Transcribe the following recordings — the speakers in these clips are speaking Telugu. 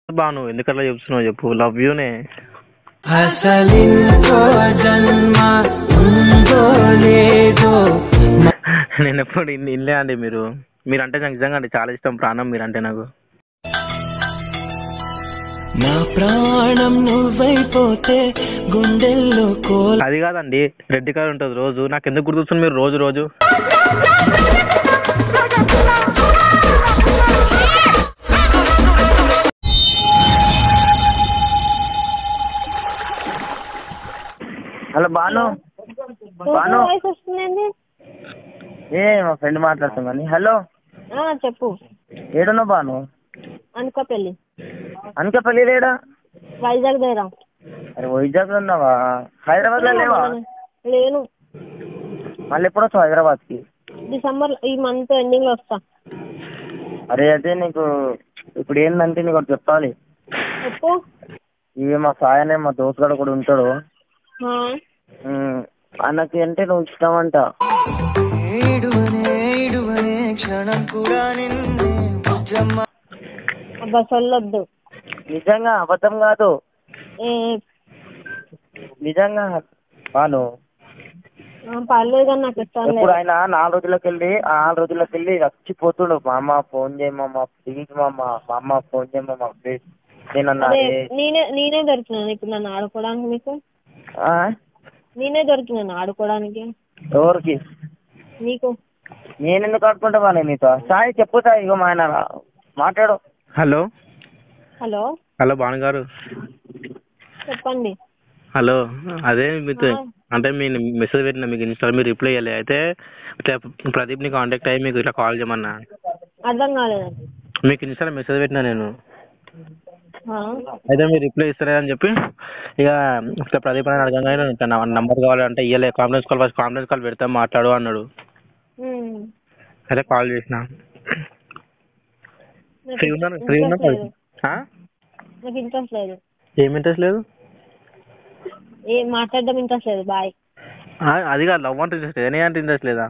బా నువ్వు ఎందుకట్లా చెప్తున్నావు చెప్పు లవ్ యూనే అసలింకో జన్మ ఉందో లేదో నేను ఎప్పుడు ఇన్- ఇన్లే అండి మీరు మీరంటే నాకు నిజంగా అండి చాలా ఇష్టం ప్రాణం మీరంటే నాకు నా ప్రాణం నువ్వైపోతే గుండెల్లో కోల అది కాదండి రెడ్ కలర్ ఉంటుంది రోజు నాకు ఎందుకు గుర్తొస్తుంది మీరు రోజు రోజు హలో బాను బాను వాయిస్ వస్తుందండి ఏ మా ఫ్రెండ్ మాట్లాడుతున్నాను హలో ఆ, చెప్పు ఏడున్నావు బాను అనుకోపల్లి అనకాపల్లి లేడా వైజాగ్ దగ్గర అరే వైజాగ్ లో ఉన్నావా హైదరాబాద్ లో లేవా లేను మళ్ళీ ఎప్పుడు వస్తావు హైదరాబాద్ కి డిసెంబర్ ఈ మంత్ ఎండింగ్ లో వస్తా అరే అదే నీకు ఇప్పుడు ఏంటంటే నీకు ఒకటి చెప్పాలి చెప్పు ఇవి మా సాయనే మా దోస్తు గాడు కూడా ఉంటాడు ఆ, ఉమ్, ఆయనకి అంటే నువ్వు ఇష్టం అంట ఏడువనే ఏడువనే క్షణం కూడా నిన్నే నిజమ్మా అబ్బా సొల్లొద్దు నిజంగా అబద్ధం కాదు ఏ, నిజంగా బాను ఆ, పర్లేదు కానీ నాకు ఇష్టం ఇప్పుడు లేదు ఆయన నాలుగు రోజులకి వెళ్ళి ఆ నాలుగు రోజులకి వెళ్ళి చచ్చిపోతుండు మా అమ్మ ఫోన్ చేయమమ్మ ప్లీజ్ మా అమ్మ మా అమ్మ ఫోన్ చేయమమ్మ ప్లీజ్ నేను అన్నా అదే "ఏ, నేనే నేనే దొరికినాను ఇప్పుడు నన్ను ఆడుకోవడానికి మీకు ఆ? నేనే దొరికినాను ఆడుకోవడానికి ఎవరికి నీకు నేను ఎందుకు ఆడుకుంటా బాను నీతో సాయి చెప్పు సాయి ఇగో మా ఆయన మాట్లాడు హలో హలో హలో భాను గారు చెప్పండి హలో అదే మీతో ఆ. అంటే మీ మెసేజ్ పెట్టిన మీకు ఇన్స్టా మీరు రిప్లై ఇవ్వలే అయితే ఇట్లా ప్రదీప్ని కాంటాక్ట్ అయ్యి మీకు ఇట్లా కాల్ చేయమన్నా అర్థం కాలేదండి మీకు ఇన్స్టాలో మెసేజ్ పెట్టినా నేను ఆ, అయితే మీరు రిప్లై ఇస్తారా అని చెప్పి ఇక ఇట్లా ప్రదీప్ అని అడగగానే ఇట్లా నా నంబర్ కావాలంటే ఇవ్వలే conference call first conference call పెడతాం మాట్లాడు అన్నాడు ఉమ్. అయితే కాల్ చేసిన నాకు ఫ్రీ ఉన్నాను ఫ్రీ ఇంట్రెస్ట్ ఉన్నాను లేదు. ఆ? నాకు ఇంట్రెస్ట్ లేదు ఏం ఇంట్రెస్ట్ లేదు ఏ మాట్లాడడం ఇంట్రెస్ట్ లేదు బాయ్ ఆ, అది కాదు లవ్ అంటే ఇంట్రెస్ట్ లేదా అంటే ఇంట్రెస్ట్ లేదా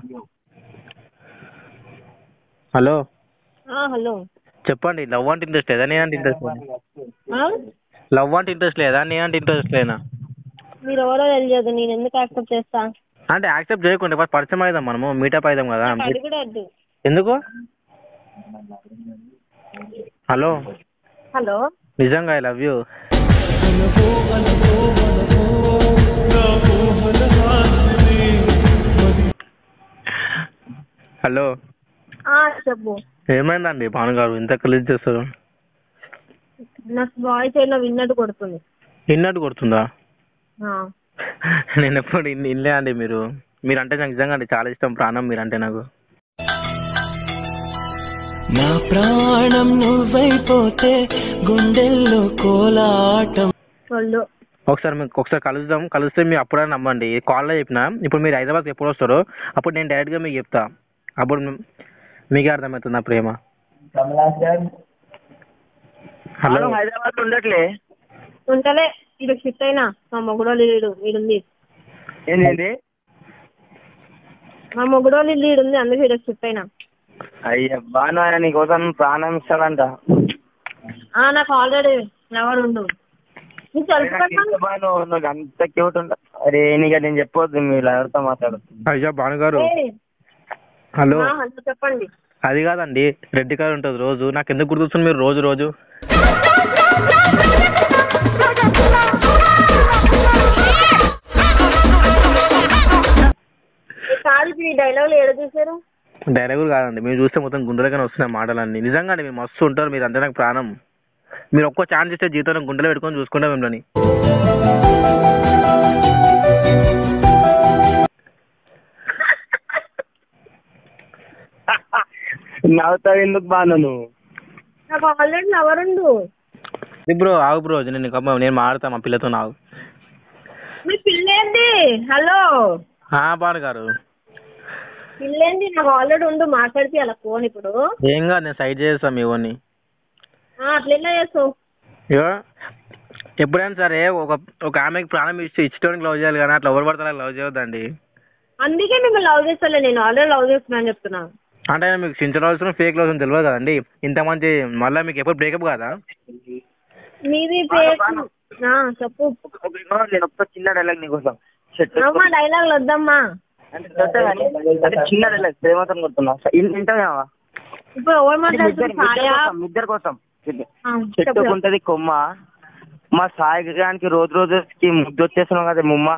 హలో హలో చెప్పండి లవ్ అంటే ఇంట్రెస్ట్ లేదా అంటే ఇంట్రెస్ట్ లేదా ఆ? లవ్ అంటే ఇంట్రెస్ట్ లేదా అంటే ఇంట్రెస్ట్ లేదా మీరు ఎవరో తెలియదు నేను ఎందుకు యాక్సెప్ట్ చేస్తా అంటే యాక్సెప్ట్ చేయకుండా ఫస్ట్ పరిచయం అవుదాం మనము మీటప్ అవుదాం కదా నాకు అది కూడా వద్దు ఎందుకు హలో హలో నిజంగా ఐ లవ్ యూ హలో ఆ, చెప్పు ఏమైందండి భాను గారు ఇంత కలిసి చేస్తారు నాకు వాయిస్ ఏదో విన్నట్టు కొడుతుంది ఇన్నట్టు కొడుతుందా ఆ. నేను ఎప్పుడు ఇన్- ఇన్లే అండి మీరు మీరంటే నాకు నిజంగా అండి చాలా ఇష్టం ప్రాణం మీరంటే నాకు నా ప్రాణం నువ్వైపోతే గుండెల్లో కోలాటం వాళ్ళు ఒకసారి మీకు ఒకసారి కలుద్దాం కలిస్తే మీరు అప్పుడే నమ్మండి కాల్లో చెప్పిన ఇప్పుడు మీరు హైదరాబాద్కి ఎప్పుడు వస్తారో అప్పుడు నేను డైరెక్ట్గా మీకు చెప్తా అప్పుడు మీ- మీకే అర్థమవుతుంది నా ప్రేమ హలో బాను హైదరాబాద్ లో ఉండట్లే ఉంటలే ఇది షిఫ్ట్ అయినా మా మొగుడోళ్ళు లీడు వీడుంది ఏంటి మా మొగుడోళ్ళు లీడు ఉంది అందుకే ఈరోజు షిఫ్ట్ అయినా అయ్యా బాను ఆయన నీకోసం ప్రాణం ఇస్తాడంట ఆ, నాకు ఆల్రెడీ లవర్ ఉండు నీకు తెలుసు నాకు కదా ఇంత బాను నాకు అంత క్యూట్ ఉంటా అరే నీకు నేను చెప్పొద్దు మీరు ఎవరితో మాట్లాడు అయ్యా భానుగారు ఏయ్, హలో ఆ, హలో చెప్పండి అది కాదండి రెడ్ కలర్ ఉంటుంది రోజు నాకు ఎందుకు గుర్తొస్తుంది మీరు రోజు రోజు కాదు ఇప్పుడు ఈ డైలాగులు ఏడ చూసారు డైరెక్ట్ కాదండి మీరు చూస్తే మొత్తం గుండెలకనే వస్తున్నాయి మాటలన్నీ నిజంగా అండి మీరు మస్తు ఉంటారు మీరు అంటే నాకు ప్రాణం మీరు ఒక్క ఛాన్స్ ఇస్తే జీవితంలో గుండెలో పెట్టుకొని చూసుకుంటా మిమ్మల్ని నవ్వుతావు ఎందుకు బాను నువ్వు నాకు ఆల్రెడీ లవర్ ఉండు బ్రో ఆగు బ్రో నేను ఇంకా నేను మాడతా మా పిల్లతో ఆగు మీ పిల్లేంది హలో ఆ, భాను గారు పిల్లేంది నాకు ఆల్రెడీ ఉండు మాట్లాడితే అలా ఫోన్ ఇప్పుడు ఏం కాదు నేను సైడ్ చేస్తాను మీ ఇవన్నీ ఆ, అట్లెట్లా చేస్తావు ఇగో ఎప్పుడైనా సరే ఒక ఒక ఆమెకి ప్రాణం ఇచ్చి ఇచ్చడానికి లవ్ చేయాలి కానీ అట్లా ఎవరు పడతారా లవ్ చేయొద్దండి అందుకే మిమ్మల్ని లవ్ చేస్తలే నేను ఆల్రెడీ లవ్ చేస్తున్నాను చెప్తున్నా అంటే మీకు సిన్సియర్ అవసరం ఫేక్ అవసరం తెలియదు కదండి ఇంత మంచి మళ్ళీ మీకు ఎప్పుడు బ్రేకప్ కాదా మీది పేరు ఆ, చెప్పు ఒక- ఇగో నేను ఒక్క చిన్న డైలాగ్ నీకోసం షర్ట్ అమ్మా డైలాగులు వద్దమ్మా అంటే చెప్తా కానీ అంటే చిన్న డైలాగ్ ప్రేమతో కొడుతున్నా వింటావా ఇప్పుడు ఎవరు మాట్లాడుతున్నారు సాయా ఇద్దరు కోసం ఆ, చెప్పు చెట్టుకుంటది కొమ్మ మా సాయి గారికి రోజు రోజుకి ముద్దు వచ్చేస్తున్నాం కదా ముమ్మ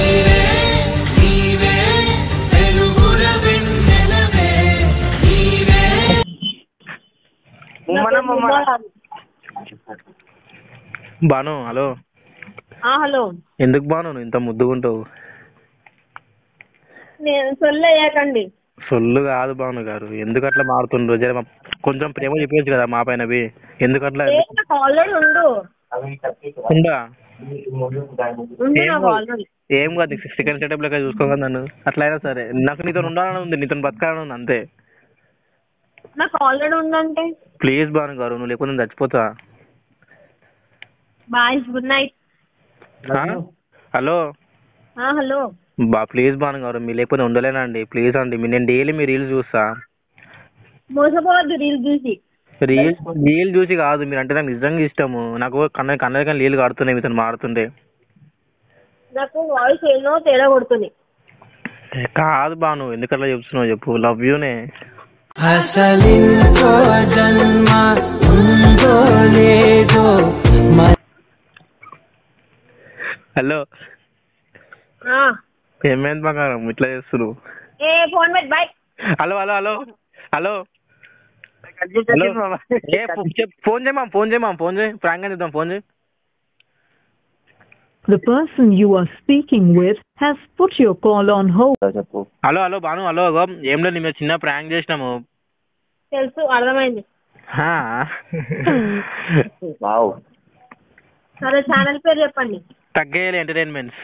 నీవే వెలుగుల వెన్నెలవే నీవే ముమ్మన ముమ్మ బాను హలో ఆ, హలో ఎందుకు బాను నువ్వు ఇంత ముద్దుగుంటావు నేను సొల్లయ్యాకండి సొల్లు కాదు భాను గారు ఎందుకు అట్లా మారుతుండ్రు జర మా- కొంచెం ప్రేమ చెప్పవచ్చు కదా మా పైన బి ఎందుకు అట్లా నాకు ఆల్రెడీ ఉండు ఉందా ఉండు ఏం నాకు కాదు. ఆల్రెడీ ఏం కాదు నీకు సెకండ్ సెటప్ లెక్క చూసుకోగా నన్ను అట్లా అయినా సరే నాకు నీతో ఉండాలని ఉంది నీతో బతకాలని ఉంది అంతే నాకు ఆల్రెడీ ఉందంటే ప్లీజ్ భాను గారు నువ్వు లేకపోతే నేను చచ్చిపోతా బాయ్ గుడ్ నైట్ ఆ? హలో హలో బా ప్లీజ్ భాను గారు మీరు లేకపోతే ఉండలేనండి ప్లీజ్ అండి మీ- నేను డైలీ మీ రీల్స్ చూస్తా మోసపోవద్దు రీల్ చూసి రీల్ రీల్ చూసి కాదు మీరు అంటే నాకు నిజంగా ఇష్టము నాకు కన్న కన్న కానీ నీళ్ళు కాడుతున్నాయి మీతో మాడుతుండే నాకు వాయిస్ ఏమో తేడా కొడుతుంది ఏ, కాదు బాను ఎందుకు అట్లా చెప్తున్నావు చెప్పు లవ్ యూనే అసలింకో జన్మ ఉందో లేదో మరి హలో ఆ, ఏమైంది బంగారం ఇట్లా చేస్తున్నావు ఏ ఫోన్ పెట్టి bye hello hello hello hello hello ఏ ఫో- చెప్ ఫోన్ చేయమా ఫోన్ చేయమా ఫోన్ చేయి ప్రాంక్ అని ఇద్దాం ఫోన్ చేయి The person you are speaking with has put your call on hold. చెప్పు హలో హలో బాను హలో అగో ఏం లేదు మేము చిన్న ప్రాంక్ చేసినాము తెలుసు అర్థమైంది హా. వావ్ సరే ఛానల్ పేరు చెప్పండి తగ్గేయాలి ఎంటర్టైన్మెంట్స్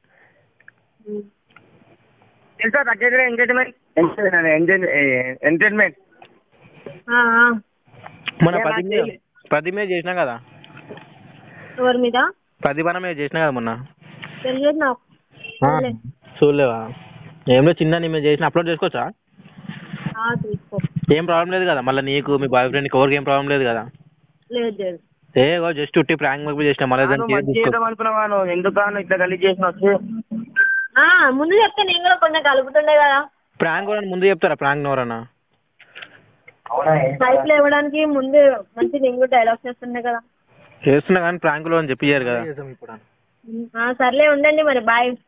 తెలుసా తగ్గేది ఎంటర్టైన్మెంట్ ఎంటర్టైన్మెంట్ ఆ, ఆ. మన ఏ, పది నాకు మీద తెలియదు. పది మీద చేసినా కదా ఎవరి మీద పది పన మీద చేసినా కదా మొన్న తెలియదు నాకు చూడలే. చూడలేవా ఏం లేదు చిన్న నీ మీద చేసిన అప్లోడ్ చేసుకోవచ్చా ఆ, తీసుకో ఏం ప్రాబ్లం లేదు కదా మళ్ళీ నీకు మీ బాయ్ ఫ్రెండ్కి ఎవరికి ఏం ప్రాబ్లం లేదు కదా లేదు లేదు ఏ జస్ట్ ఉట్టి ప్రాంక్ వర్క్ చేసిన మళ్ళీ దానికి ఏం మంచి తీసుకో- చేద్దాం అనుకున్నావా నువ్వు ఎందుకు ఇట్లా గలీజ్ చేసిన వచ్చి ఆ, ముందు చెప్తే నేను కూడా కొంచెం కలుపుతుండే కదా ప్రాంక్ కూడా ముందు చెప్తారా ప్రాంక్ ఎవరన్నా సైట్ లో ఇవ్వడానికి ముందు మంచి నేను కూడా డైలాగ్స్ చేస్తుండే కదా చేస్తున్నా కానీ ప్రాంకులో అని చెప్పియారు కదా ఆ, సర్లే ఉండండి మరి బాయ్